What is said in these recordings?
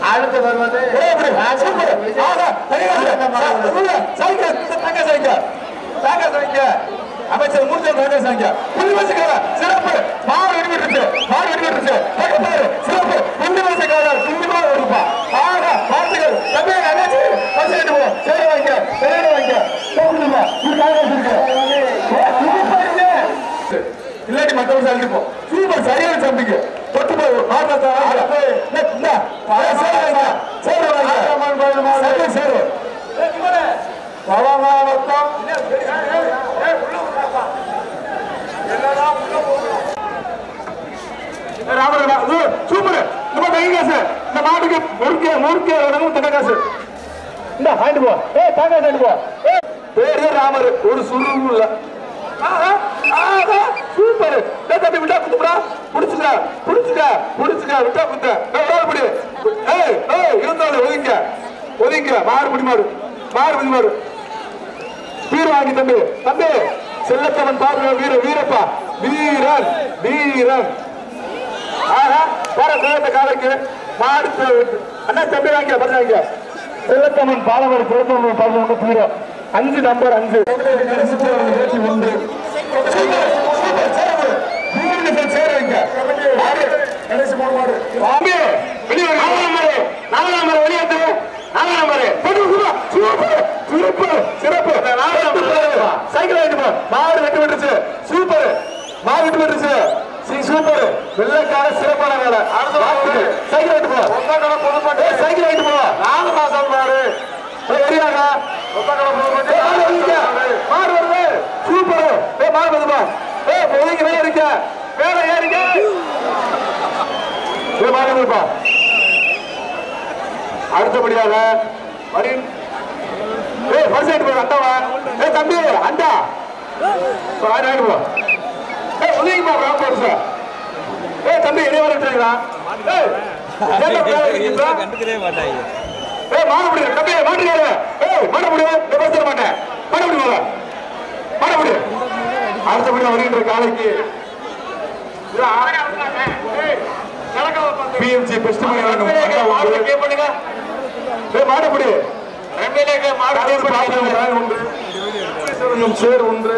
அடுத்து வருவது அமைச்சர் மூர்த்தி தாங்க சாங்க புள்ளி வச்சுக்கார சிறப்பு மாடு வெடிவிட்டுச்சு மாடு வெடிவிட்டுச்சு பாரு சிறப்பு புள்ளி வச்சுக்கார துண்டிமா இருப்பா ஆக பார்த்துகள் தம்பி அண்ணாச்சி வச்சுக்கிட்டு போ சரி வாங்க சரி வாங்க போகுதுமா இது காக வச்சிருக்கேன் இல்லாட்டி மத்தவங்க சாப்பிட்டு போ சூப்பர் சரியான சம்பிக்கு தொட்டு போய் மாட்டா சேரு வாங்க சேரு பவமாவட்டம் சூப்பர் நம்ம தங்க காசு இந்த மாட்டுக்கு முறுக்க முறுக்க உடம்பு தங்க காசு இந்த வாங்கிட்டு போ ஏ தங்க வாங்கிட்டு போ ஏ பேரே ராமர் ஒரு சுருவும் இல்ல சூப்பர் தம்பி விட்டா குத்துப்படா புடிச்சுக்க புடிச்சுக்க புடிச்சுக்க விட்டா குத்த படி ஏய் ஏய் இருந்தாலும் ஒதுங்க ஒதுங்க மாறு பிடி மாறு மாறு பிடி மாறு வீர வாங்கி தம்பி தம்பி செல்லத்தவன் பாருங்க வீர வீரப்பா வீரன் வீரன் ஆஹா போற கோயத்த காலைக்கு மாடு பே- அண்ணா தம்பி வாங்க பரிசாங்க செல்லத்தமன் பாலவர் புறத்தவன் பாலவர் வீரம் அஞ்சு நம்பர் அஞ்சு ஒன்று சைக்கிள் வாங்கிட்டு போ மாடு வெட்டி விட்டுச்சு சூப்பர் மாடு வெட்டி விட்டுச்சு சூப்பர் வெள்ளைக்கார சிறப்பான வேலை சைக்கிள் வாங்கிட்டு போ ஏய், சைக்கிள் வாங்கிட்டு போ நாலு மாசம் மாடு தெரியாங்க மாடு வருது சூப்பர் ஏ மாடு வருதுப்பா ஏ ஒதுங்கி மேல இருக்க மேல ஏறிக்க ஏ மாடு வருதுப்பா அடுத்தபடியாக மரியன் ஏய் பரிசு ஆயிட்டு போ அண்டாவா ஏய் தம்பி அண்டா இப்போ ஆயிரம் ஆயிட்டு போ ஏய் உதவி போ ராம் பரிசு ஏய் தம்பி இடையே வரட்டுங்களா ஏய் ஏன்டா பேர வைக்கிறீங்களா? கண்டுக்கவே மாட்டாங்க ஏய் மாட முடியும் தம்பி மாட்டுக்காரு ஏய் மாட முடியும் நான் பேச மாட்டேன் மாட முடியும் மாட முடியும் அடுத்தபடி வருகின்ற காலைக்கு பிஎம்சி பெஸ்ட் பண்ணுங்க ஏய் மாட முடியும் சேர் ஒன்று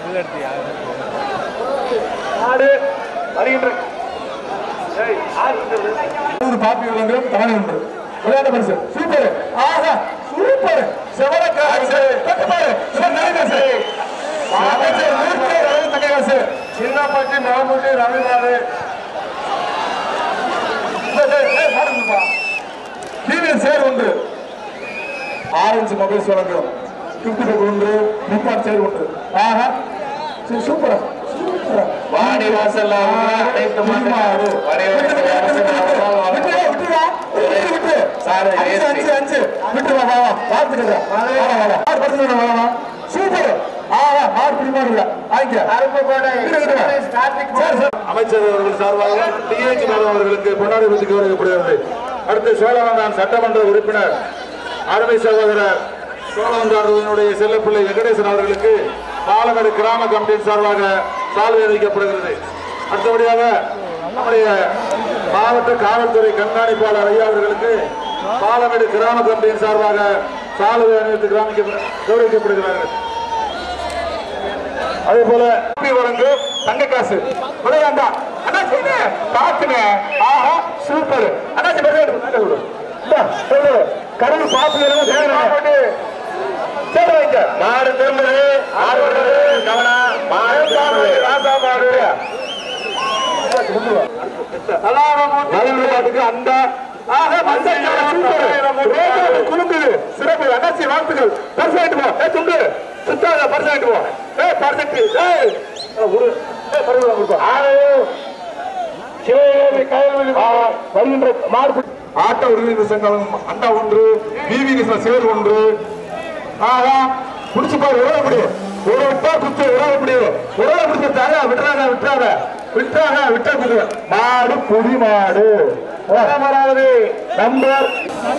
மாடு வருகின்ற ஏய், ஆறு இருக்கிறது. நூறு பாப்பி விளங்கும் தானே உண்டு விளையாட்டு பரிசு சூப்பர் ஆஹா சூப்பர் செவலக்காசு தட்டுப்பாடு நெருங்காசு தங்ககாசு சின்னப்பட்டி மாமுட்டி ரவிபாடு டிவிஎல் சேர் ஒன்று ஆரஞ்சு மொபைல்ஸ் வழங்கும் கிஃப்ட் பேக் ஒன்று முப்பாட் சேர் ஒன்று ஆஹா சரி, சூப்பரா சூப்பரா வாடி வாசல்ல அனைத்து மாடு சாரு, அஞ்சு, அஞ்சு, அஞ்சு. விட்டு வா, வா, வா. பார்த்துக்கங்க. வா, வா, வா. ஆறு பசங்க வா, வா. சூப்பர் ஆ, வா, ஆறு பிடிமாடு இல்ல. வாங்கிக்க. அருப்புக்கோட்டை விட்டு, விட்டு வா. ஸ்டார்டிங் சரி, சரி. அமைச்சர் அவர்கள் சார்பாக டிஎச் மேடம் அவர்களுக்கு பொன்னாடி விருதுக்கு வழங்கப்படுகிறது அடுத்து சோழவந்தான் சட்டமன்ற உறுப்பினர் அருமை சகோதரர் சோழவந்தாருடைய செல்லப்பிள்ளை வெங்கடேசன் அவர்களுக்கு பாலமேடு கிராம கமிட்டியின் சார்பாக சால்வை அளிக்கப்படுகிறது அடுத்தபடியாக நம்முடைய மாவட்ட காவல்துறை கண்காணிப்பாளர் ஐயா அவர்களுக்கு பாலமேடு கிராம கமிட்டியின் சார்பாக சால்வை அணிவித்து கிராமிக்க கௌரவிக்கப்படுகிறார்கள் அதே போல காப்பி வழங்கு தங்க காசு விளையாண்டா அண்ணா செய்ய காத்துனே ஆஹா சூப்பர் அண்ணா பெரிய கடவுள் பாப்பு சரி வைங்க மாடு திரும்புது ஆடு வருது கவனம் மாடு திரும்புது ராசா மாடு பாட்டுக்கு அந்த ஆக மஞ்சள் சூப்பர் குலுங்குது சிறப்பு அண்ணாச்சி வாழ்த்துக்கள் பர்சன்ட் போ ஏ துண்டு சுத்தாத பர்சன்ட் போ ஏ பர்சன்ட் ஏய் ஒரு ஏ பரவாயில்ல கொடுப்பா சிவகங்கை கயல்வெளி வருகின்ற மாடு ஆட்ட உரிமை சங்கம் அண்டா ஒன்று பிவி சேர் ஒன்று ஆஹா புடிச்சு போய் உறவ முடியும் ஒரு விட்டா குத்து உறவ முடியும் உறவ பிடிச்ச தர விட்டுறாங்க விட்டுறாங்க விட்டாங்க விட்டா குத்து மாடு புடி மாடு வராது நம்பர்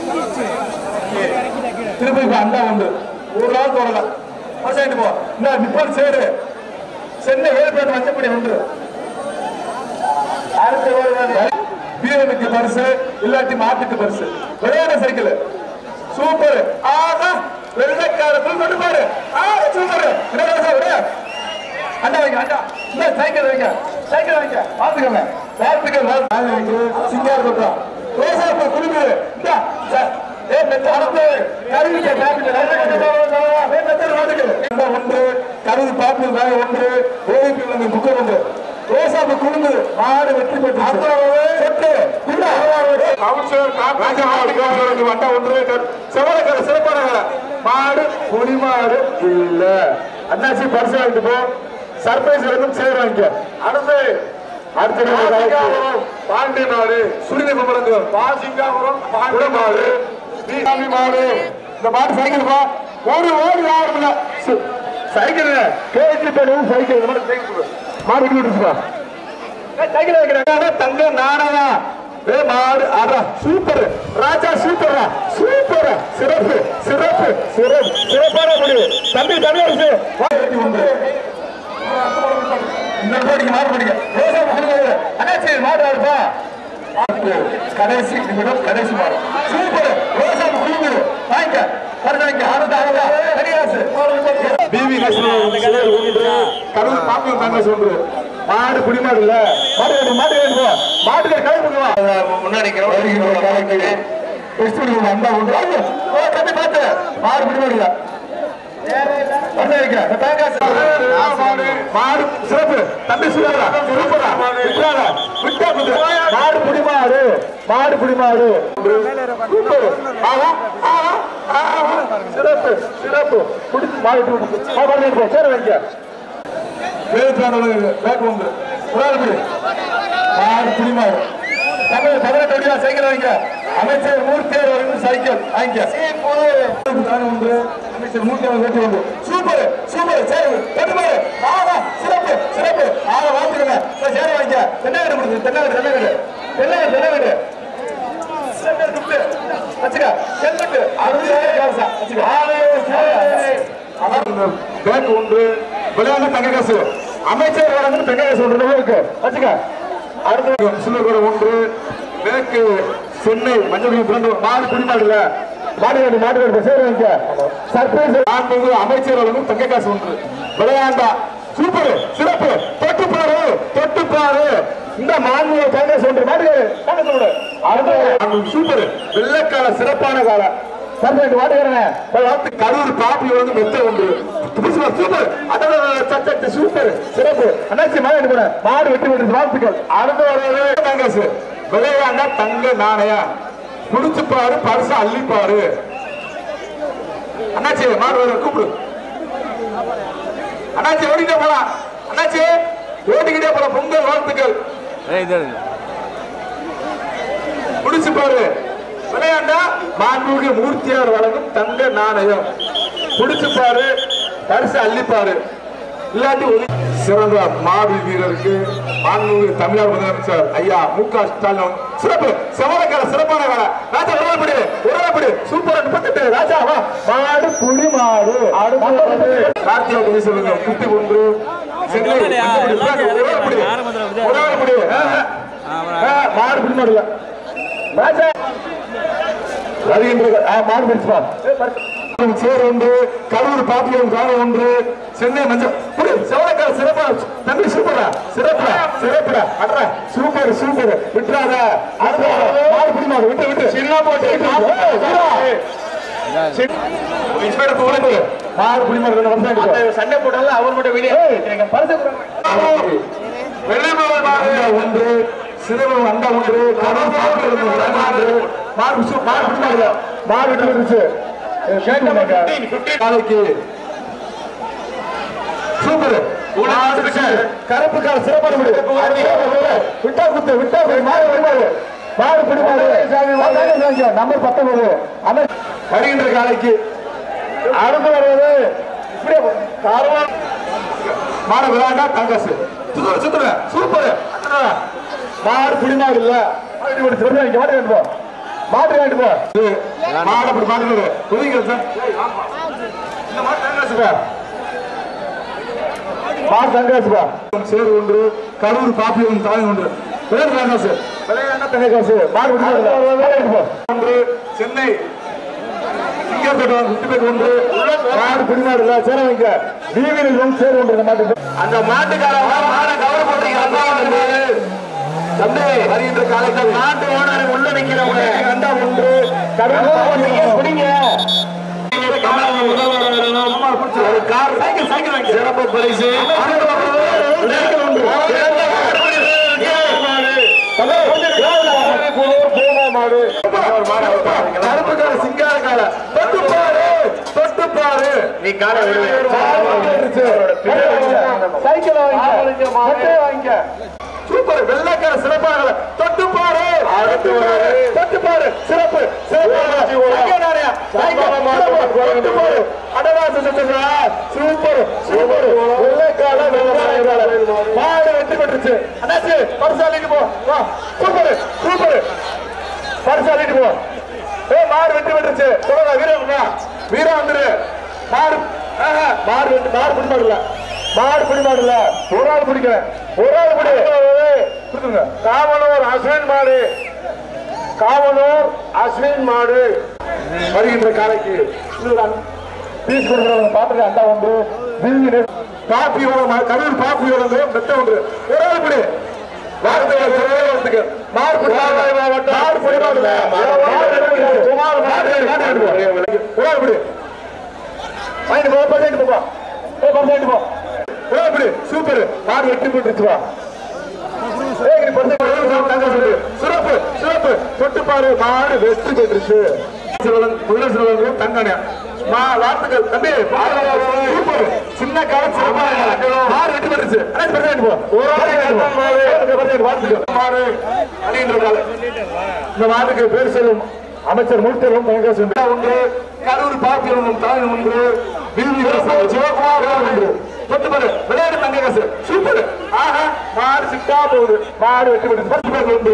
திருப்பி இப்ப அண்டா உண்டு ஒரு நாள் தொடலாம் பர்சன்ட் போ இந்த நிப்பால் சேரு சென்னை வேலுப்பேட்டை மஞ்சப்படி ஒன்று அடுத்த வீரனுக்கு பரிசு இல்லாட்டி மாட்டுக்கு பரிசு விளையாட சைக்கிள் சூப்பர் ஆஹா வெள்ளைக்கார புல் கொண்டு பாரு ஆ சூப்பர் என்ன சார் விட அண்ணா வைங்க அண்ணா இந்த சைக்கிள் வைங்க சைக்கிள் வைங்க பாத்துக்கோங்க வாழ்த்துக்கள் வாழ்த்துக்கள் சிங்கார் சொல்றோம் ரோசா பூ குடும்பு இந்த சார் ஏ மெத்த அரசு கருவிக்க ஒன்று கருவி பாப்பு வேக ஒன்று ஓவிபி விலங்கு புக்கர் ஒன்று ரோசா பூ குடும்பு மாடு வெற்றி பெற்று சொட்டு வட்டம் ஒன்று செவலக்கரை சிறப்பான மாடு புலி மாடு இல்ல அண்ணாச்சி பரிசு வாங்கிட்டு போ சர்ப்ரைஸ் இருக்கும் சேர் வாங்கிக்க அடுத்து அடுத்த பாண்டி மாடு சுரிதி குமரங்கு பாசிங்காபுரம் பாண்டி மாடு வீசாமி மாடு இந்த மாடு சைக்கிள் பா ஒரு ஓடி ஆடுல சைக்கிள் கேஜி பேரும் சைக்கிள் இந்த மாதிரி சைக்கிள் கொடு. மாடு விட்டு விட்டுருப்பா சைக்கிள் வைக்கிறாங்க தங்க நாணயா ஏ மாடு அடா சூப்பர் ராஜா சூப்பரா சூப்பர் சிறப்பு சிறப்பு சிறப்பு சிறப்பான முடிவு தம்பி தமிழரசு இந்த போடிக்கு மாடு போடிங்க ரோசா கொடுங்க அண்ணாச்சி மாடு ஆடுப்பா கடைசி நிமிடம் கடைசி மாடு சூப்பர் ரோசா கொடுங்க வாங்க பரவாயில்ல ஆடுதா ஆடுதா கடிகாசு பிவி நேஷனல் ஒன்று கடவுள் பாப்பியம் காங்கிரஸ் ஒன்று மாடு குடிமாடு இல்ல மாடு வேணும் மாடு வேணும் மாட்டுக்கு கை பண்ணுவா முன்னாடி டெஸ்ட் பண்ணுவோம் அந்த ஒன்று வாங்க. ஓ தம்பி பார்த்து மாடு குடிமாடு இல்ல வந்து வைக்கிறேன். இந்த தேங்காய் சாப்பிடு. மாடு சிறப்பு தம்பி சூப்பரா சூப்பரா விட்டாத விட்டா குடு. மாடு குடிமாடு மாடு குடிமாடு சூப்பர் ஆஹா ஆஹா ஆஹா சிறப்பு சிறப்பு குடி மாடு குடி. ஆ, பாருங்க, இப்போ சேர வைங்க வேலுத்தாண்டவங்க பேக் வந்து ஒரு ஆள் குடி. மாடு குடிமாடு தமிழ் பதினெட்டு அடியா சைக்கிள் வாங்க அமைச்சர் மூர்த்தியார் அவர்கள் சைக்கிள் வாங்க உண்டு அமைச்சர் மூர்த்தி அவர் வெற்றி உண்டு சூப்பர் சூப்பர் சரி கட்டுப்பாடு ஆஹா சிறப்பு சிறப்பு ஆக வாழ்த்துக்கங்க சரி, சரி வாங்க தென்னை வீடு கொடுத்து தென்னை வீடு தென்னை வீடு தென்னை வீடு தென்னை வீடு தென்னை துட்டு வச்சுக்க ஹெல்மெட் அறுபது காசா வச்சுக்க பேக் உண்டு விளையாண்டு தங்க காசு அமைச்சர் வழங்கும் தங்க காசு ஒன்று இருக்கு வச்சுக்க அடுத்து சில்வர் கூட ஒன்று மேற்கு சென்னை மஞ்சள் பிறந்த மாடு குடிமாடு இல்ல மாடு வேண்டு மாடு வேண்டு சேர் வைக்க சர்ப்ரைஸ் ஆண்பது அமைச்சர் வழங்கும் தங்க காசு ஒன்று விளையாண்டா சூப்பர் சிறப்பு தொட்டு பாரு தொட்டு பாரு இந்த மாநில காங்கிரஸ் ஒன்று மாடு காங்கிரஸ் ஒன்று அடுத்து சூப்பர் வெள்ளக்கால சிறப்பான காலம் சர்பேட் வாட்டுகிறேன் கரூர் காப்பி வந்து மெத்த உண்டு சூப்பர் சூப்பர் அதோட சச்சத்து சூப்பர் சிறப்பு அண்ணாச்சி மாடு கூட மாடு வெட்டி விட்டு வாழ்த்துக்கள் அடுத்த வரவே காங்கிரஸ் விளையாண்டா தங்க நாணயா குடிச்சு பாரு பரிசு அள்ளி பாரு அண்ணாச்சி மாடு வர கூப்பிடு அண்ணாச்சி ஓடிக்கிட்டே போலாம் அண்ணாச்சி ஓடிக்கிட்டே போலாம் பொங்கல் வாழ்த்துக்கள் முடிச்சு பாரு விளையாண்டா மாண்புமிகு மூர்த்தியார் வழங்கும் தங்க நாணயம் முடிச்சு பாரு பரிசு அள்ளிப்பாரு இல்லாட்டி ஒதுக்கி சிறந்த மாடு வீரருக்கு மாண்புமிகு தமிழ்நாடு முதலமைச்சர் ஐயா மு க ஸ்டாலின் சிறப்பு செவலக்கார சிறப்பான வேலை ராஜா உடனப்படி உடனப்படி சூப்பர் முப்பத்தெட்டு ராஜா வா மாடு புலி மாடு கார்த்திகா குடி சொல்லுங்க குட்டி ஒன்று சென்னை உடனப்படி உடனப்படி மாடு புலி மாடு இல்ல ராஜா வருகின்ற ஆ, மாடு பிடிச்சுப்பா சேர் ஒன்று கரூர் பாப்பியம் காலம் ஒன்று சென்னை மஞ்சள் புடி செவலக்கார சிறப்பா தம்பி சூப்பரா சிறப்பா சிறப்பா அட்ரா சூப்பர் சூப்பர் விட்டுறாத அடுத்த மாடு பிடி மாடு விட்டு விட்டு சின்ன போட்டு இன்ஸ்பெக்டர் போனது மாடு பிடி மாடு ரெண்டு வருஷம் ஆயிடுச்சு. சண்டை போட்டால அவர் மட்டும் வெளியே எனக்கு பரிசு வெள்ளைமலை மாடு ஒன்று சிறுவன் அண்டா ஒன்று கரூர் பாப்பியம் ஒன்று மாடு மாடு சு- மாடு பிடி மாடு மாடு விட்டு விட்டுச்சு நாளைக்கு சூப்பர் கருப்பு கால் சிறப்பான முடிவு விட்டா குத்து விட்டா குத்து மாடு வருமாறு மாடு பிடிமாறு நம்பர் பத்தொன்பது அந்த வருகின்ற காலைக்கு அடுத்து வருவது இப்படியே காரமா மாடு விளையாண்டா தங்கசு சுத்துற சுத்துற சூப்பர் மாடு பிடிமாடு இல்ல மாடு பிடி சொல்லுங்க இங்க மாடு வேண்டு போ மாடு வேண்டு போ மாடு அப்படி மாடு புரியுங்க சார் இந்த மாடு தங்கசுப்பா மாடு தங்கசுப்பா சேர் ஒன்று கரூர் பாப்பியம் தாய் ஒன்று விளையாட்டு காசு விளையாட்டு தங்க காசு மாடு விட்டு ஒன்று சென்னை சிங்கப்பட்டம் குட்டிப்பேட் ஒன்று மாடு பிடிமாடு இல்ல சேர வைக்க டிவியில் சேர் ஒன்று இந்த மாட்டுக்கு அந்த மாட்டுக்காரங்க மாட கௌரவப்படுறீங்க தம்பி வருகின்ற காலத்தில் மாட்டு ஓனர் உள்ள நிக்கிறவங்க அண்டா ஒன்று கடவுள் பிடிங்க ஒரு கார் சைக்கிள் சைக்கிள் வாங்கி சிறப்பு பரிசு சைக்கிள் ஒன்று கருப்புக்கார சிங்காரக்கார தொட்டுப்பாரு தொட்டுப்பாரு நீ காலை விடுவே சைக்கிள் வாங்கிக்க வாங்கிக்க சூப்பர் வெள்ளைக்கார சிறப்பாக தொட்டுப்பாரு தொட்டுப்பாரு சிறப்பு சிறப்பு அடவாச சூப்பர் சூப்பர் வெள்ளைக்கார மாடு வெற்றி பெற்றுச்சு அண்ணாச்சி பரிசாலிட்டு போ வா சூப்பர் சூப்பர் பரிசாலிட்டு போ ஏ மாடு வெற்றி பெற்றுச்சு சொல்லுங்க வீரம் வீரா வந்துரு மாடு ஆஹா, மாடு வெட்டி மாடு பிடிமாடு இல்ல மாடு பிடிமாடு இல்ல ஒரு ஆள் பிடிக்கிறேன் ஒரு ஆள் பிடி கொடுத்துங்க காவலூர் அஸ்வின் மாடு காவலூர் அஸ்வின் மாடு வருகின்ற காலைக்கு பீஸ் கொடுக்குறவங்க பாத்துக்க அண்டா உண்டு வீங்கிடு பாப்பி வளம் கரூர் பாப்பி வளம் மெத்த உண்டு ஒரு ஆள் பிடி வாழ்த்துக்கள் மாடு பிடி மாடு பிடிமாடு குமார் மாடு ஒரு ஆள் பிடி வாங்கிட்டு போ பர்சன்ட் போ ஏ பர்சன்ட் போ ஏ அப்படி சூப்பர் மாடு வெட்டி போட்டுச்சு வா ஏய் நீ பர்சன்ட் தங்க சொல்லு சிறப்பு சிறப்பு தொட்டு பாரு மாடு வெற்றி பெற்றுச்சு சிறுவன் முதல் சிறுவன் தங்கண்ணா மா வார்த்தைகள் தம்பி சூப்பர் சின்ன கால சிறப்பாக மாடு வெட்டி பெற்றுச்சு அனைத்து பர்சன்ட் போ ஒரு பர்சன்ட் வாழ்த்துக்கள் மாடு அணிகின்ற கால இந்த மாட்டுக்கு பேர் சொல்லும் அமைச்சர் மூர்த்தியும் வெங்கடேசன் ஒன்று கரூர் பாப்பியம் தலைவன் ஒன்று விரும்பி சிவகுமார் ஒன்று பத்து பேர் விளையாட்டு தங்க காசு சூப்பர் ஆஹா மாடு சிட்டா போகுது மாடு வெட்டி விடுது பத்து பேர் உண்டு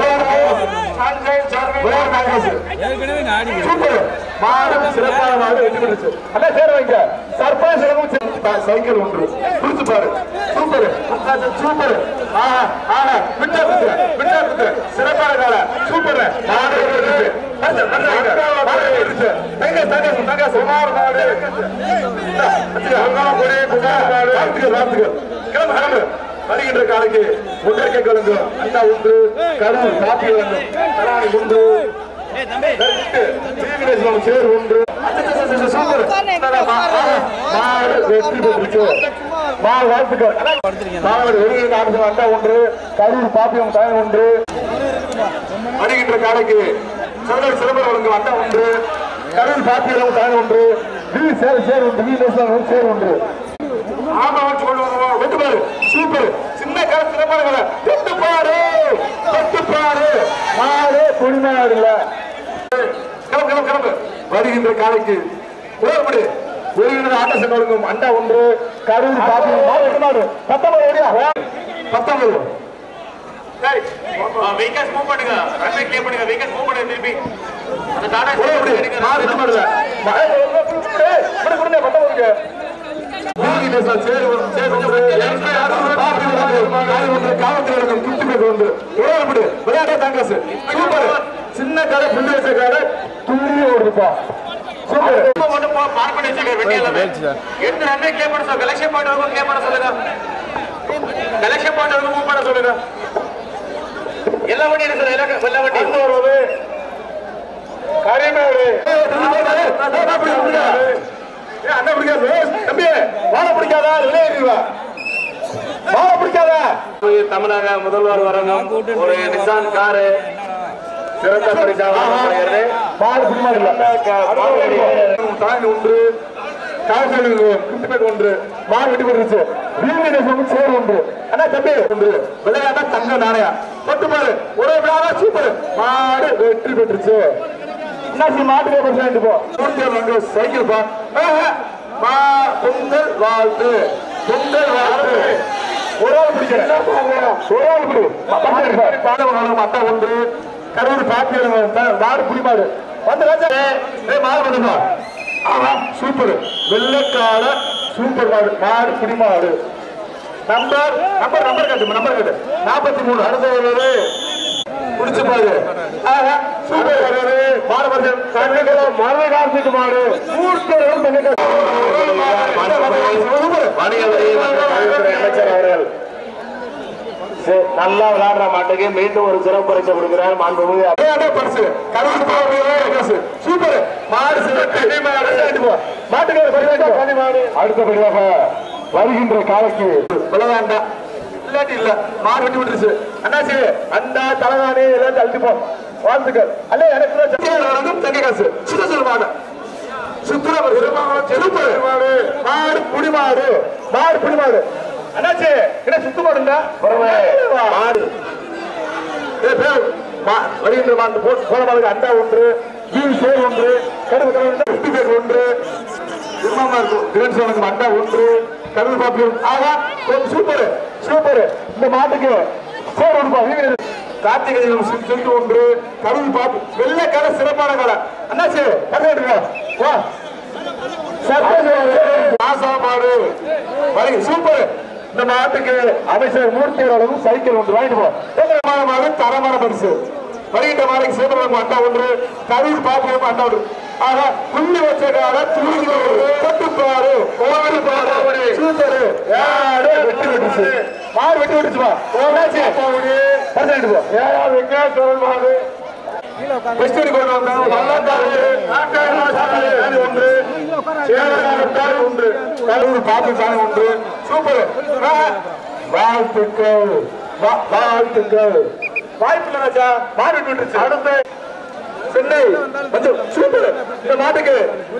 விளையாட்டு தங்க காசு சூப்பர் மாடு சிறப்பான மாடு வெட்டி விடுச்சு அண்ணா சேர வைங்க சர்பஞ்ச் சைக்கிள் ஒன்று புடிச்சு பாரு சூப்பர் சூப்பர் ஆஹா ஆஹா விட்டா குத்து விட்டா குத்து சிறப்பான கால சூப்பர் மாடு வெட்டி விடுச்சு பத்து, பத்து, பத்து, மாடு வெட்டி விடுச்சு. தங்க தங்க தங்க சுமார் மாடு அங்காளம் கொடி புகார் மாடு வாழ்த்துக்கள் வாழ்த்துக்கள் கிளம்பு கிளம்பு வருகின்ற காலைக்கு முன்னேற்க கலங்கு அண்ணா உண்டு கரூர் காப்பி வழங்கும் கராணி உண்டு சேர் ஒன்று சூப்பர் மாடு வெற்றி பெற்றுச்சு மாடு வாழ்த்துக்கள் மாடு ஒருங்கிணைந்த ஆட்சி அண்டா ஒன்று கரூர் பாப்பியம் தாய் ஒன்று வருகின்ற காலைக்கு சிறந்த சிறப்பு வழங்கும் அண்டா ஒன்று கரூர் பாப்பியம் தாய் ஒன்று வி சேர் சேர் ஒன்று வி நேசன் சேர் ஒன்று ஆமா வச்சு கொண்டு வருவோம் வெட்டு பாரு சூப்பர் சின்ன கரை சிறப்பான கரை வெட்டு பாரு வெட்டு பாரு மாடு குடிமையாடு இல்ல கிளம்பு கிளம்பு கிளம்பு வருகின்ற காலைக்கு ஓடுபடி வருகின்ற ஆட்ட சங்கம் அண்டா ஒன்று கரூர் பாப்பி மாடு வெட்டு மாடு பத்தொன்பது ஓடியா பத்தொன்பது வெஹிக்கல்ஸ் மூவ் பண்ணுங்க ரன்வே கிளியர் பண்ணுங்க வெஹிக்கல்ஸ் மூவ் பண்ணுங்க திருப்பி அந்த டாடா ஓடுபடி மாடு வெட்டு மாடுல கொடுங்க பத்தொன்பதுக்கு சின்ன கடை புள்ளி வச்ச கடை துள்ளி ஓடுப்பா சூப்பர் இப்போ மட்டும் போ பார்க் பண்ணி வச்சிருக்க வெட்டி எல்லாமே எந்த ரன்வே கிளியர் பண்ண சொல்லுங்க கலெக்ஷன் பாயிண்ட் வரைக்கும் கிளியர் பண்ண சொல்லுங்க கலெக்ஷன் பாயிண்ட் வரைக்கும் மூவ் பண்ண சொல்லுங்க எல்லா வண்டி இருக்கு சார் எல்லா எல்லா வண்டி அடுத்து வருவது கரிமேடு அண்ணா பிடிக்காது தம்பி வாழ பிடிக்காதா விளையாடுவா வாழ பிடிக்காதா தமிழக முதல்வர் வரணும் ஒரு நிசான் காரு சிறந்த பரிசாக வழங்கப்படுகிறது மாடு பிடிமாடு இல்ல தாய் ஒன்று காய்ச்சல் கிருத்திபேட் ஒன்று மாடு வெட்டி போட்டுருச்சு வீரநேசம் சேர் ஒன்று அண்ணா தம்பி ஒன்று விளையாட்டா தங்க நாணயா பட்டு பாரு ஒரே விழாவா சூப்பர் மாடு வெற்றி பெற்றுச்சு என்னாச்சு மாட்டுக்கே பர்சன்ட் போ பொங்கல் வந்து சைக்கிள் பா ஆஹா. மா பொங்கல் வாழ்த்து பொங்கல் வாழ்த்து ஒரு ஆள் பிடிக்கிறேன் ஒரு ஆள் பிடி பாடவர்களும் அட்டா ஒன்று கரூர் பாத்தியம் மாடு புடிமாடு வந்து ராஜா ஏ மாடு வந்துமா ஆமா சூப்பர் வெள்ளக்கால சூப்பர் மாடு மாடு புடிமாடு நம்பர் நம்பர் நம்பர் கட்டு நம்பர் கட்டு நாற்பத்தி மூணு அடுத்த வருது குடிச்சு பாரு ஆஹா, சூப்பர் வருது மாணவர்கள் தங்கங்களும் மரண கார்த்திக் மாடு மூர்த்தரும் வணிகவரி மற்றும் கல்வித்துறை அமைச்சர் அவர்கள் சரி, நல்லா விளையாடுற மாட்டுக்கு மீண்டும் ஒரு சிறப்பு பரிசு கொடுக்கிறார் மாண்புமிகு பரிசு கருத்து பரிசு சூப்பர் மாடு சிறப்பு மாட்டுக்கார பரிசு மாடு அடுத்தபடியாக வருகின்ற காலைக்கு விளையாண்டா இல்லாட்டி இல்ல மாடு வெட்டி விட்டுருச்சு அண்ணாச்சி அண்டா தலகாணி எல்லாம் தள்ளிப்போம் வாழ்த்துக்கள் அல்ல எனக்கு தங்க காசு சுத்த சொல்ல மாட்டேன் சுத்திரவர் செருப்பு மாடு மாடு புடி மாடு மாடு புடி மாடு அண்ணாச்சி என்ன சுத்து மாடுண்டா மாடு ஏய், பேர், மா- வருகின்ற மாண்டு போ- போன மாடுக்கு அண்டா ஒன்று வீல் சேர் ஒன்று கருவு கருவு பிப்டி பேர் ஒன்று திருமாமா இருக்கும் திரன் சோனுக்கு அண்டா ஒன்று கருவு பாப்பி ஆகா கொஞ்சம் சூப்பர் சூப்பர் இந்த மாட்டுக்கு சேர் ஒன்று வீரர் கார்த்திகை சென்று ஒன்று கருவு பாப்பு வெள்ளை கடை சிறப்பான கடை அண்ணாச்சி கருது வா மாடு வருகை சூப்பர் இந்த மாட்டுக்கு அமைச்சர் மூர்த்தி அளவு சைக்கிள் ஒன்று வாங்கிட்டு போ தரமான மாடு தரமான பரிசு வருகின்ற மாலைக்கு சிவபெருமான் அண்டா ஒன்று கரூர் பாப்பியம் அண்டா ஒன்று ஆக புள்ளி வச்ச கால துணி கொட்டுப்பாரு கோவில் பாரு சூப்பர் யாரு வெட்டி விட்டுச்சு மாடு வெட்டி விட்டுச்சுமா ஓடாச்சு பர்சன்ட் போ ஏழா வெங்கடேஸ்வரன் மாடு வெஸ்டர்ன் கொண்டு வந்தாங்க வல்லாத்தாரு நாட்டாரு ஒன்று சேவகாரத்தாரு ஒன்று கரூர் பாப்பி சாணி ஒன்று சூப்பர் வாழ்த்துக்கள் வா- வாழ்த்துக்கள் வாய்ப்பு ராஜா மாடு விட்டுருச்சு அடுத்து சென்னை கொஞ்சம் சூப்பர் இந்த மாட்டுக்கு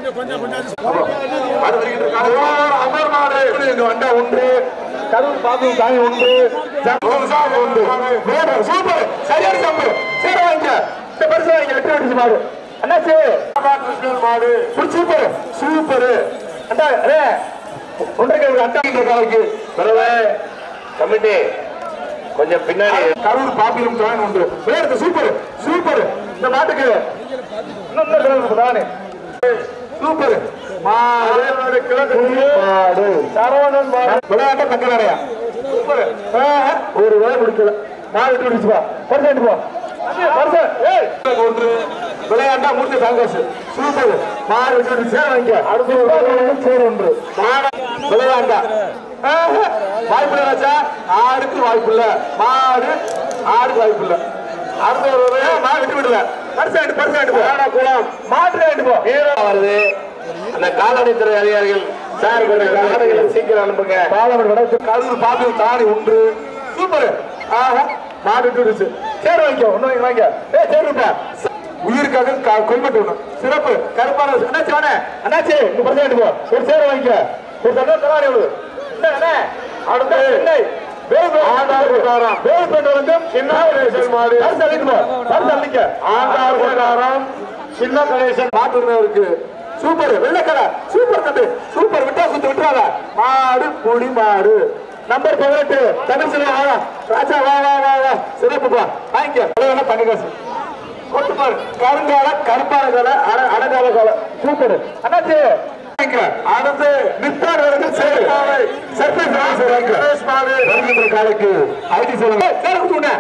அது வருகின்ற காலம். அமர் மாடு இங்க வந்தா ஒன்று கரூர் பாபு சாமி ஒன்று சாமி ஒன்று வேடர் சூப்பர் சரியான சம்பு சரி வாங்க இந்த பரிசு வாங்க வெட்டி வெடிச்சு மாடு அண்ணாச்சி கிருஷ்ணன் மாடு சூப்பர் சூப்பர் அண்டா அடே ஒன்றைக்கு ஒரு அண்டா இந்த காலைக்கு பிறகு கமிட்டி கொஞ்சம் பின்னாடி கரூர் பாப்பிலும் ஜாயின் உண்டு விளையாடுது சூப்பர் சூப்பர் இந்த மாட்டுக்கு இன்னும் இன்னும் விளையாடுது நானு சூப்பர் மாடு மாடு சரவணன் மாடு விளையாட்ட தங்க நிறையா சூப்பர் ஒரு வேலை முடிக்கல மாடு விட்டு விடுச்சுப்பா பரிசு போ பரிசு ஏய் ஒன்று விளையாண்டா மூர்த்தி சங்கோஷ் சூப்பர் மாடு விட்டு விட்டு சேர வாங்கிக்க அடுத்து சேர் ஒன்று மாடு விளையாண்டா வாய்ப்பு இல்லை ராஜா ஆடுக்கு வாய்ப்பு இல்ல மாடு ஆடுக்கு வாய்ப்பு இல்ல அடுத்த ஒரு ஒரு மாடு விட்டு விடல பரிசாண்டு பரிசாண்டு போ குளம் மாட்டு ஆண்டு போ வருது அந்த கால்நடைத்துறை அதிகாரிகள் சார் கொஞ்சம் கால்நடைகளை சீக்கிரம் அனுப்புங்க பாலமர் வடக்கு கருது பாத்து தாடி உண்டு சூப்பர் ஆஹா மாடு விட்டு விடுச்சு சேர் வாங்கிக்கோ ஒண்ணு வாங்கி வாங்க ஏ சேருப்பா உயிருக்காக க- கொல்மட்டு ஒண்ணு சிறப்பு கருப்பான அண்ணாச்சி வாணே அண்ணாச்சி இங்க பரிசாண்டு போ ஒரு சேர் வாங்கிக்க ஒரு தண்ணி தராடி எவ்வளவு என்ன அண்ணே அடுத்த சென்னை ஆண்டார் கொட்டாரம் வேலுப்பேட்டை வந்து சின்ன கணேசன் மாடு பரிசு அளிக்கணும் பரிசு அளிக்க ஆண்டார் கொட்டாரம் சின்ன கணேசன் மாட்டு இருக்கு சூப்பர் வெள்ளக்கடை சூப்பர் தம்பி சூப்பர் விட்டா குத்து விட்டுறாத மாடு புடி மாடு நம்பர் பதினெட்டு தமிழ் செல்வம் வா ராஜா வா வா வா வா சிறப்புப்பா வாங்கிக்க தங்க காசு கொட்டு பாரு கருங்கால கருப்பான கால அட- அடங்கால கால சூப்பர் அண்ணாச்சி வாங்கிக்க. அடுத்து நித்தார் வரைக்கும் சேரு சர்ப்ரைஸ் சுரேஷ் மாடு வருகின்ற காலைக்கு ஐடி சொல்லுங்க சேர குத்து விட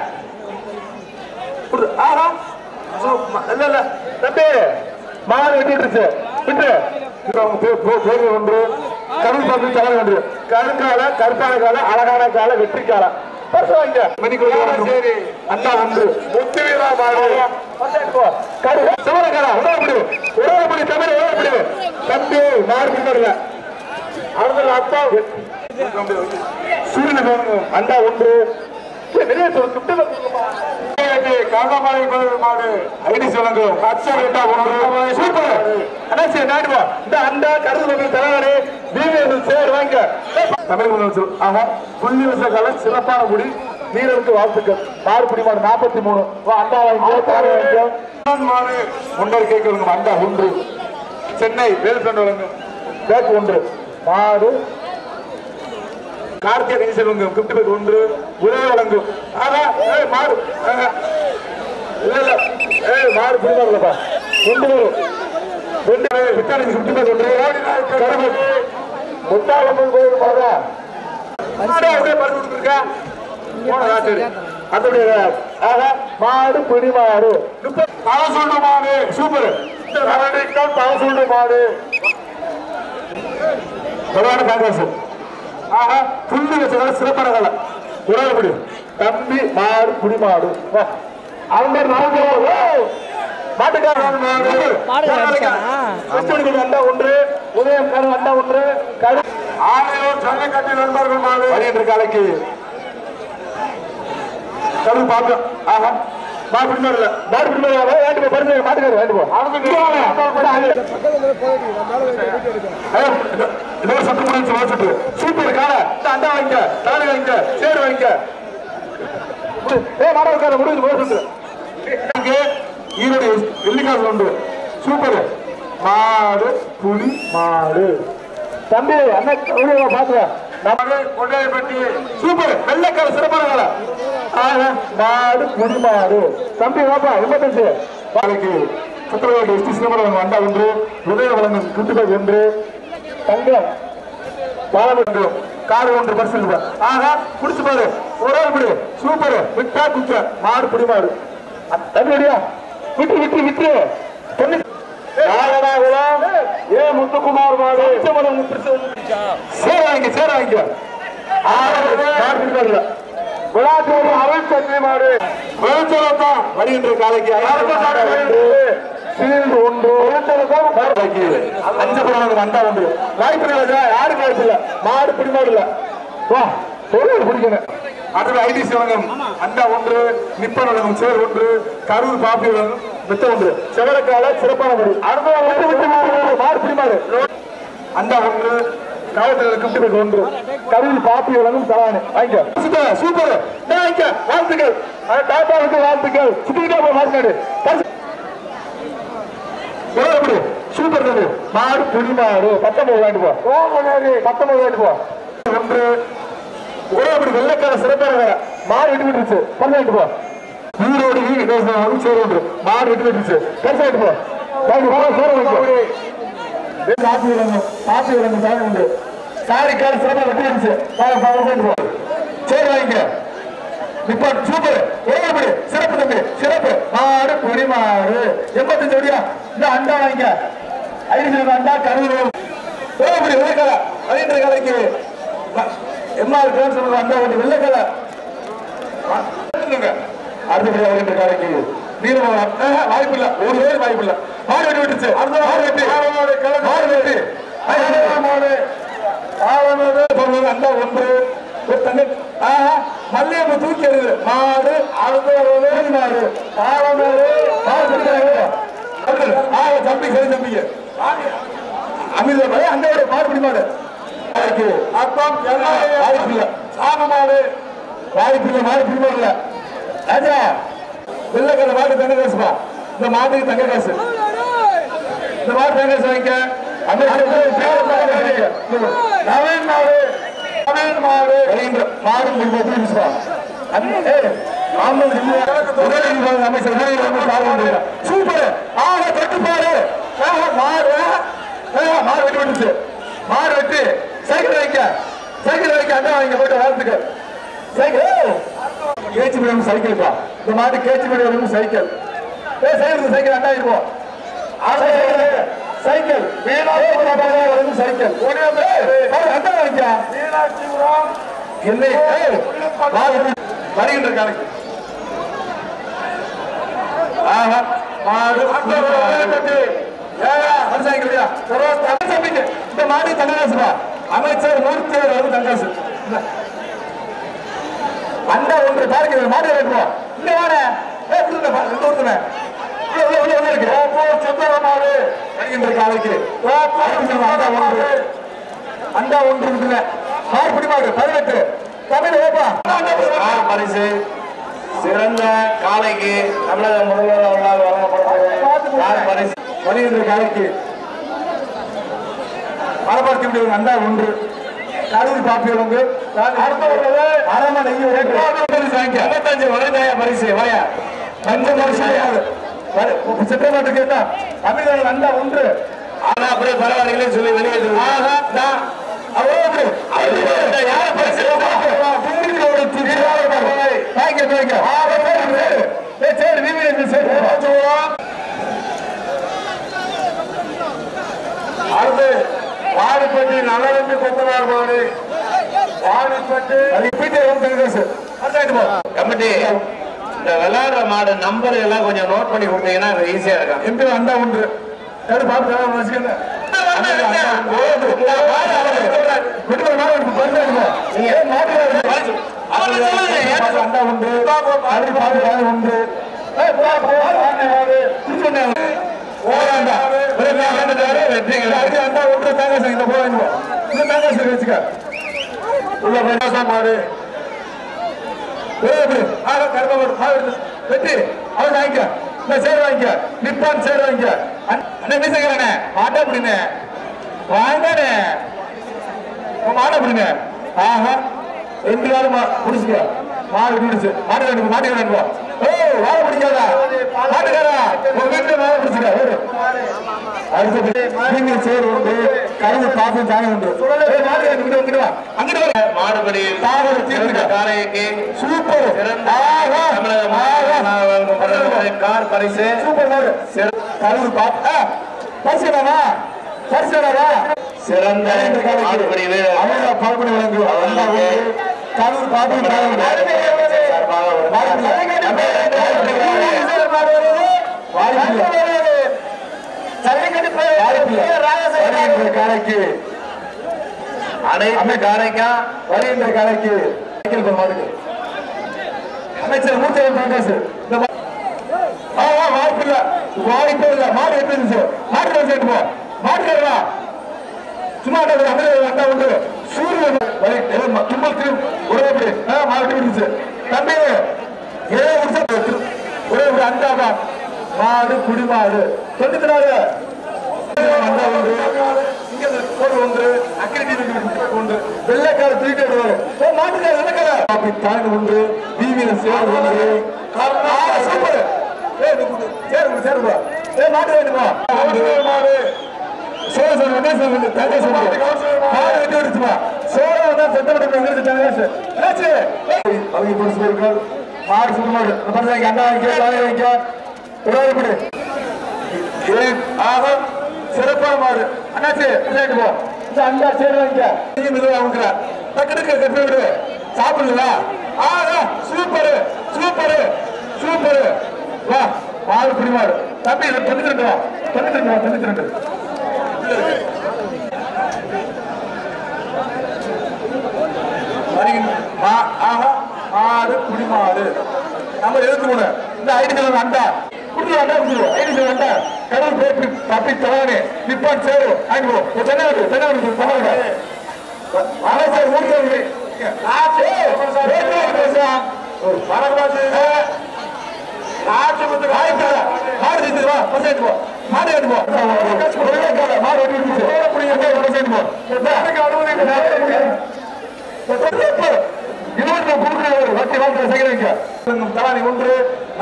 குடு. ஆஹா சு- ம- இல்ல இல்ல தம்பி மாடு வெட்டிட்டுருச்சு விட்டு அவங்க பே- பே- பேரு ஒன்று கருள் பார்த்து தலை ஒன்று கருங்கால கருப்பான கால அழகான கால வெற்றி கால பரிசு வாங்கிக்க மணிக்குள்ள சரி அண்ணா ஒன்று முத்து வீரா மாடு கரு சிவனகாரா உடம்படி உடம்படி தமிழ் உடம்படி தம்பி மாடு பிடிக்கல அடுத்த அத்தா சூரியன் வேணும் அண்டா ஒன்று வெளியே சொல்லு சுட்டு காந்தாமலை மாடு ஐடி சொல்லுங்க அச்சா ரெண்டா ஒன்று சூப்பர் அண்ணாச்சி நாடுவா இந்த அண்டா கருது மக்கள் தலைவரே பிவிஎஸ் சேர் வாங்க தமிழ் முதலமைச்சர் ஆஹா புள்ளி வச கால சிறப்பான முடி வீரருக்கு வாழ்த்துக்கள் மாடு பிடி மாடு நாற்பத்தி மூணு வா, அண்டா வாங்கிக்கோ தாரை வாங்கிக்கோ மாடு முன்னர் கேட்க அண்டா ஒன்று சென்னை வேல்பேண்ட் வழங்கும் பேக் ஒன்று மாடு கார்த்திகை கணேசன் வழங்கும் கிஃப்ட் பேக் ஒன்று உதவி வழங்கும் ஆனா ஏய் மாடு ஆஹா. இல்ல இல்ல ஏய் மாடு புரியுதாங்களப்பா ரெண்டு பேரும் ரெண்டு பேரும் விட்டாளி கிஃப்ட் பேக் ஒன்று கரும்பு முத்தாளம்மன் கோயில் மாதா மாடு அப்படியே பரிசு கொடுத்துருக்க போனதா சரி அதோடைய ஆக மாடு பிடி மாடு தலை சுண்டு மாடு சூப்பர் கரடிக்கும் தலை சுண்டு மாடு பிரதான காங்கிரஸ் ஆக புள்ளி வச்சதால சிறப்பான கலை உறவுபடி தம்பி மாடு புடி மாடு வா அவங்க நாலு மாட்டுக்காரன் மாடு கிறிஸ்தவர்கள் அண்டா ஒன்று உதயம்காரன் அண்டா ஒன்று கரு ஆணையூர் சங்கக்கட்டி நண்பர்கள் மாடு வருகின்ற காலைக்கு கரு பார்த்தோம் ஆஹா மாடு பிடிமாடு இல்ல மாடு பிடிமாடு வேண்டு போ பரிசு மாட்டுக்காரு வேண்டு போ இன்னொரு சத்து முடிஞ்சு வாசிட்டு சூப்பர் காலை இந்த அண்டா வாங்கிக்க தாலி வாங்கிக்க சேரு வாங்கிக்க ஏ மாட உட்கார முடிஞ்சு போட்டு ஈரோடு வெள்ளிக்காசு உண்டு சூப்பர் மாடு புலி மாடு தம்பி அண்ணன் பாத்துக்க நமக்கு கொண்டாயப்பட்டி சூப்பர் வெள்ளைக்கால சிறப்பான கால ஆக மாடு புலி மாடு தம்பி வாப்பா எமர்ஜென்சி நாளைக்கு சுத்திரவாடி எஸ்டி சிதம்பரம் வண்டா ஒன்று உதய வழங்கும் குத்துபை ஒன்று தங்கம் பாலம் ஒன்று காடு ஒன்று பரிசு ஆக குடிச்சு பாரு ஒரு ஆள் பிடி சூப்பர் விட்டா குத்த மாடு புடி மாடு தம்பி அடியா விட்டு விட்டு விட்டு பொண்ணு நாகராகுளம் ஏ முத்துக்குமார் மாடு சேர வாங்க சேர வாங்க விழாத்தோடு அருள் தன்மை மாடு விழுச்சலத்தான் வருகின்ற காலைக்கு சீல் ஒன்று காலைக்கு அஞ்சு படம் அண்டா ஒன்று வாய்ப்பு இல்லை யாருக்கு வாய்ப்பு இல்லை மாடு பிடி மாடு இல்லை வா பொருள் பிடிக்கணும் அடுத்து ஐடிசி வழங்கும் அண்டா ஒன்று நிப்பன் வழங்கும் சேர் ஒன்று கரூர் பாப்பி வழங்கும் மித்த ஒன்று செவரக்கால சிறப்பான மாடு அடுத்த மாடு பிடி மாடு அண்டா ஒன்று காவல்துறை கம்பெனி ஒன்று கரூர் பாப்பி வழங்கும் சவானு வாங்கிக்க சூப்பர் வாங்கிக்க வாழ்த்துக்கள் டாட்டாவுக்கு வாழ்த்துக்கள் சுத்திக்கிட்டே போய் மாட்டினாடு எப்படி சூப்பர் தம்பி மாடு புலி மாடு பத்தொன்பது வாங்கிட்டு போ பத்தொன்பது வாங்கிட்டு போ ஒன்று ஒரே அப்படி வெள்ளைக்கார சிறப்பான வேலை மாடு விட்டு விட்டுருச்சு பத்து வாங்கிட்டு போ ஈரோடு ஈரோடு சேர் ஒன்று மாடு விட்டு விட்டுருச்சு பெருசா வாங்கிட்டு போ வாங்கி போ சேர வாங்கிட்டு காப்பி விலங்கு காப்பி விலங்கு சாமி உண்டு சாரி கால் சிறப்பாக வெட்டி விட்டுருச்சு வாங்கிட்டு போ சேர் வாங்கிக்க இப்ப சூப்பர் ஒரே அப்படி சிறப்பு தம்பி சிறப்பு மாடு பொடி மாடு எண்பத்தஞ்சு அடியா இந்த அண்டா வாங்கிக்க ஐந்து அண்டா கருவூர் ஒரே அப்படி வெள்ளைக்கலை ஐந்து கலைக்கு எம்ஆர் கேர்ள்ஸ் அண்டா ஒன்று வெள்ளைக்கலை அடுத்தபடி வருகின்ற காலைக்கு நீரமலம் வாய்ப்பு இல்ல ஒரு பேர் வாய்ப்பு இல்ல மாடு வெட்டி விட்டுச்சு அடுத்த மாடு வெட்டி மாடு வெட்டி மாடு ஆவணது சொல்வது அந்த ஒன்று ஒரு தங்க ஆஹா மல்லியப்ப தூக்கி எறியுது மாடு அடுத்த மாடு ஆவணது மாடு பிடிக்கிறாங்க ஆக தம்பி சரி தம்பிங்க அமிர்த பய அந்த மாடு பிடி மாடு அர்த்தம் வாய்ப்பு இல்ல சாம மாடு வாய்ப்பு இல்ல மாடு பிடி மாடு இல்ல ராஜா வெள்ளக்கடை மாடு தங்க காசுப்பா இந்த மாட்டுக்கு தங்க காசு இந்த மாடு தங்க காசு வாங்கிக்க அந்த நவீன் மாடு நவீன் மாடு வருகின்ற மாடு முடிவு நிமிஷமா அமைச்சர் சூப்பர் ஆக கட்டுப்பாடு மாடு மாடு வெட்டி விட்டுச்சு மாடு வெட்டி சைக்கிள் வைக்க சைக்கிள் வைக்க அண்ணா வாங்க போட்டு வாழ்த்துக்கள் சைக்கிள் கேச்சி மீடியம் சைக்கிள்ப்பா இந்த மாதிரி கேச்சி மீடியம் சைக்கிள் ஏ சைக்கிள் சைக்கிள் அண்ணா இருக்கும் சைக்கிள் மீனாட்சி சைக்கிள் அண்ணா வாங்கிக்க மீனாட்சிபுரம் இல்லை வருகின்ற காலைக்கு ஆஹா மாடு இந்த மாடி தங்கராசுப்பா அமைச்சர் மூர்த்தி அவர் தங்காசு அண்டா ஒன்று பாருங்க மாடு வைப்போம் இங்க வாட ஏ கொடுங்க ரெண்டு ஒருத்தன வருகின்ற காலைக்கு அண்டா ஒன்று அண்டா ஒன்று இருக்குல்ல மாடு பிடிமாடு பதினெட்டு தமிழ் ஓப்பா பரிசு சிறந்த காளைக்கு தமிழக முதல்வர் அவர்களால் வழங்கப்படும் பரிசு வருகின்ற காலைக்கு மரபார்த்தி முடிவு அண்டா ஒன்று கரூர் பாப்பி வந்து அரமனை இருபத்தஞ்சு வருதாய பரிசு வாயா பஞ்சம் வருஷம் சித்திரமாட்டு கேட்டா தமிழர்கள் அண்டா ஒன்று ஆனா அப்படியே பரவாயில்லை சொல்லி வெளியே ஆகா, நான் அடுத்து வாடிப்பட்டி நலவென்று கொத்தனார் மாடு வாடிப்பட்டு கமிட்டி இந்த விளையாடுற மாடு நம்பர் எல்லாம் கொஞ்சம் நோட் பண்ணி கொடுத்தீங்கன்னா ஈஸியா இருக்கும் எம்பி அண்டா உண்டு யாரு பார்த்து வச்சுக்கோங்க அண்டா உண்டு அப்படி பார்த்து உண்டு அண்டா உண்டு தேங்காய் இந்த போய் இந்த தேங்காய் சரி வச்சுக்க உள்ள பிரகாசம் மாடு வெற்றி அவன் வாங்கிக்க இந்த சேர் வாங்கிக்க நிப்பான் சேர் வாங்கிக்க அண்ணன் மீசக்கிறனே மாட்டா அப்படின்னு வாங்கண்ணே மாட அப்படிங்க ஆஹா ரெண்டு காலம் முடிச்சுக்க மாடு பிடிச்சு மாடு வேணும் மாட்டு வேணும் ஓ வாழ பிடிக்காதா மாட்டுக்காரா உங்க வீட்டுல மாடு பிடிச்சுக்க ஓடு அடுத்தது நீங்க சேர் உண்டு கருது பாசம் சாணி உண்டு ஏய், மாடு வேணும் இங்கிட்டு இங்கிட்டு வா அங்கிட்டு வா மாடுபடி தாவரம் தீர்த்துக்க. காலைக்கு சூப்பர் சிறந்த ஆஹா தமிழக ஆஹா மாநில வழங்கும் பரிசு கார் பரிசு சூப்பர் மாடு கருது பாப்பா பரிசுடா பரிசுடா சிறந்த மாடுபடி வீரர் அவங்க பால்படி வழங்கு வந்தா உண்டு கருது பாப்பா சார்பாக ஒரு காலைக்கு அனைத்து காரைக்கா வருகின்ற காலைக்கு மாடுக்கு அமைச்சர் மூச்சவர் பங்காசு இந்த மா- ஆ, ஆ, வாய்ப்பு இல்ல வாய்ப்பு இல்ல மாடு எப்படி இருந்துச்சு மாடு சேர்த்து போ மாடு கேட்கலா சும்மா அமைதி வந்தா உண்டு சூரியன் வரை தும்பல் திரு ஒரே எப்படி ஆ, மாடு எப்படி இருந்துச்சு தம்பி ஏ உற்சவ ஒரே ஒரு அண்டாவா மாடு குடிமாடு தொண்ணூத்தி நாலு அண்டா ஒன்று இங்க கோடு ஒன்று அக்கிரடி ஒன்று வெள்ளைக்கார தூக்கிட்டு வருவாரு ஓ மாட்டுக்கார வெள்ளைக்கார அப்படி தாங்க ஒன்று டிவியில சேர் ஒன்று ஆ, சூப்பர் ஏய் இது குடு. சேர் குடு, சேர் குடு. ஏய் மாட்டு வேணுமா மாடு சோழ சார் என்ன சார் வந்து தங்க சார் மாடு வெட்டி விடுச்சுமா சோழ வந்தா செத்த விட்டு எங்கிருந்து தங்க சார் என்னாச்சு அவங்க பொறுத்து போயிருக்காரு மாடு சுடு மாடு அந்த பரிசு அண்டா வைக்க தானே வைக்க விடாது விடு ஏன் ஆக சிறப்பான மாடு அண்ணாச்சி பிள்ளைட்டு போ இந்த அண்டா சேர் வாங்கிக்க நீ மெதுவா வாங்குற டக்குனுக்கு கட்டி விடு சாப்பிடல ஆக சூப்பர் சூப்பர் சூப்பர் வா மாடு பிடி மாடு தம்பி இது தொண்ணூத்தி ரெண்டு வா தொண்ணூத்தி ரெண்டு வா தொண்ணூத்தி ரெண்டு வருகின்ற மா- ஆஹா, மாடு குடிமாடு நம்ம எதுக்கு போன இந்த ஐடி செலவு அண்டா குடுத்து அண்டா குடுத்து ஐடி செலவு அண்டா கடவுள் பேப்பி தப்பி தவானே நிப்பான் சேரு ஆங்கிலோ ஒரு தென்னை வருது தென்னை வருது தென்னை வருது அமைச்சர் மூர்த்தி நாட்டு வந்து வாய்ப்பு மாடு ஜெயிச்சு வா பசங்க போ மாடு எடுத்து போ மாடு வெட்டி விட்டுச்சு பசங்க போ இருபத்தி கொடுக்குறவர் வட்டி வாழ்க்கை செய்கிறீங்க தலானி ஒன்று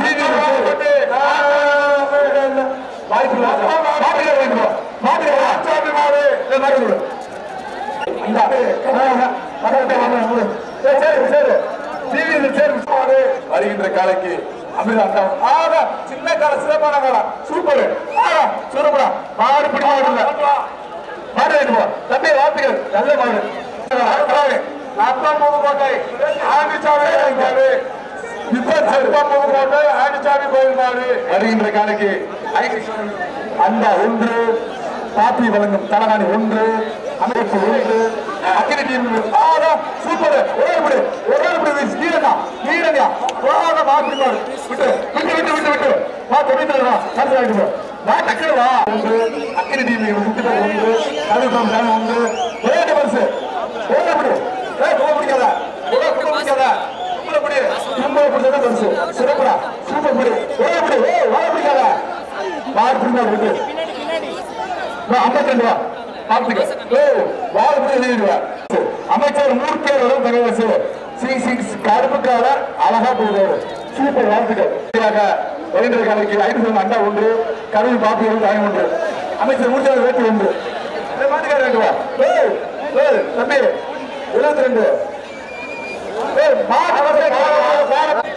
வாய்ப்பு மாட்டுக்கார வேண்டும் மாட்டுக்கார மாடு மாடு கொடு இந்தா. ஆஹா. பக்கத்துல வாங்க, கொடு. ஏய், சரி சரி டிவியில் சரி மாடு வருகின்ற காலைக்கு அமிர்தம் ஆகா சின்ன கால சிறப்பான காலம் சூப்பர் ஆகா சூப்பரா மாடு பிடி மாடு இல்ல மாடு வேணுமா தம்பி வாழ்த்துக்கள் நல்ல மாடு நத்தம்பது கோட்டை ஆண்டிச்சாமி மாடு நத்தம்பது கோட்டை ஆண்டிச்சாமி கோயில் மாடு வருகின்ற காலைக்கு அந்த ஒன்று பாப்பி வழங்கும் தலைவாணி ஒன்று அமைப்பு ஒன்று அக்கினி டீம் ஆகா சூப்பர் ஒரே விடு ஒரே விடு வீரனா வீரனா வாங்க மாப்பி மாடு விட்டு விட்டு விட்டு விட்டு விட்டு வா தொண்ணூத்தி வா கருத்து வாங்கிட்டு போ வா டக்குனு வா ஒன்று அக்கினி டீம் முக்கிய ஒன்று கருப்பம் தான் ஒன்று ஒரே பரிசு ஒரே விடு ஏய் போக பிடிக்காத ஒரே கும்ப பிடிக்காத கும்பல பிடி கும்பல பிடிச்சா பரிசு சிறப்புடா சூப்பர் பிடி ஒரே பிடி ஏய் வா பிடிக்காத மாடு பிடிக்காத விட்டு ஐம்பத்தி ரெண்டு ரூபா பார்த்துக்க ஓ வாழ்க்கை எழுதிடுவா அமைச்சர் மூர்த்தியோட தகவல் சி சிக்ஸ் கருப்பு காலர் அழகா போகுது சூப்பர் வாழ்த்துக்கள் ரவீந்திர காலைக்கு ஐந்து அண்டா ஒன்று கருவி பாப்பி ஒன்று ஐந்து ஒன்று அமைச்சர் மூர்த்தியோட வேட்டி ஒன்று மாட்டுக்கார வேண்டுவா ஓ ஏய், தம்பி எழுபத்தி ரெண்டு ஏய், மாடு அவசரம், மாடு, மாடு.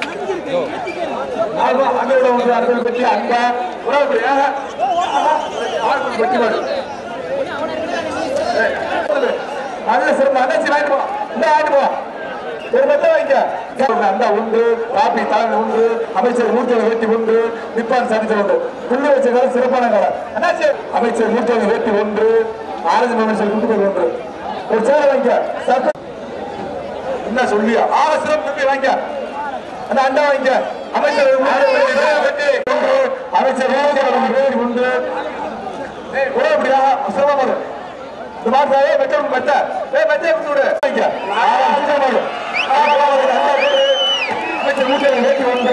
ஆமா, அண்ணனோட ஒன்று, அண்ணனை பற்றி அன்பா, உறவு, ஏக. ஆடு வெட்டி மாடு. ஏய், நல்ல சிறப்பு அண்ணாச்சி வாங்கிட்டு போ இந்த ஆட்டு போ ஒரு பத்தம் வாங்கிக்க அந்த உண்டு காப்பி தலைமை உண்டு அமைச்சர் மூர்த்தியை வேட்டி உண்டு நிப்பான் சந்திச்ச உண்டு புள்ளி வச்ச காலம் சிறப்பான காலம் அண்ணாச்சி அமைச்சர் மூர்த்தியை வேட்டி ஒன்று ஆரஞ்சு அமைச்சர் குண்டு ஒன்று ஒரு சேலை வாங்கிக்க சத்த என்ன சொல்லியா ஆக சிறப்பு தம்பி வாங்கிக்க அந்த அண்டா வாங்கிக்க அமைச்சர் மூர்த்தியை வேட்டி ஒன்று அமைச்சர் மூர்த்தியை வேட்டி உண்டு ஒரே அப்படியா சிரமம் வரும் இந்த மாதிரி ஏய் வெட்ட வெட்ட ஏய் வெட்ட விட்டு விடு இங்க ஆ அஞ்சு மாடு ஆ மாடு அந்த போடு வெட்ட மூட்டை ஏத்தி வந்து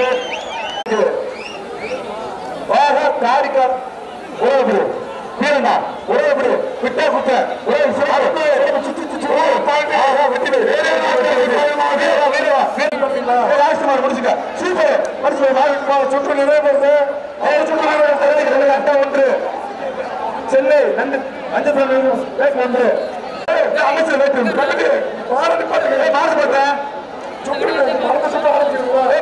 வாக தாடிக்கா ஒரே அப்படி வீரனா ஒரே அப்படி விட்டா குத்த ஒரே சுத்தி சுத்தி சுத்தி ஒரே பாட்டு ஆ வெட்டி வை வீரவா வீரவா வீரவா லாஸ்ட் மாடு முடிச்சுக்க சூப்பர் முடிச்சு மாடு சுற்று நிறைய போகுது அவர் சுற்று நிறைய அட்டா ஒன்று சென்னை நண்டு மஞ்சள் வேட்பு ஒன்று அமைச்சர் வேட்பு மாடு மாடு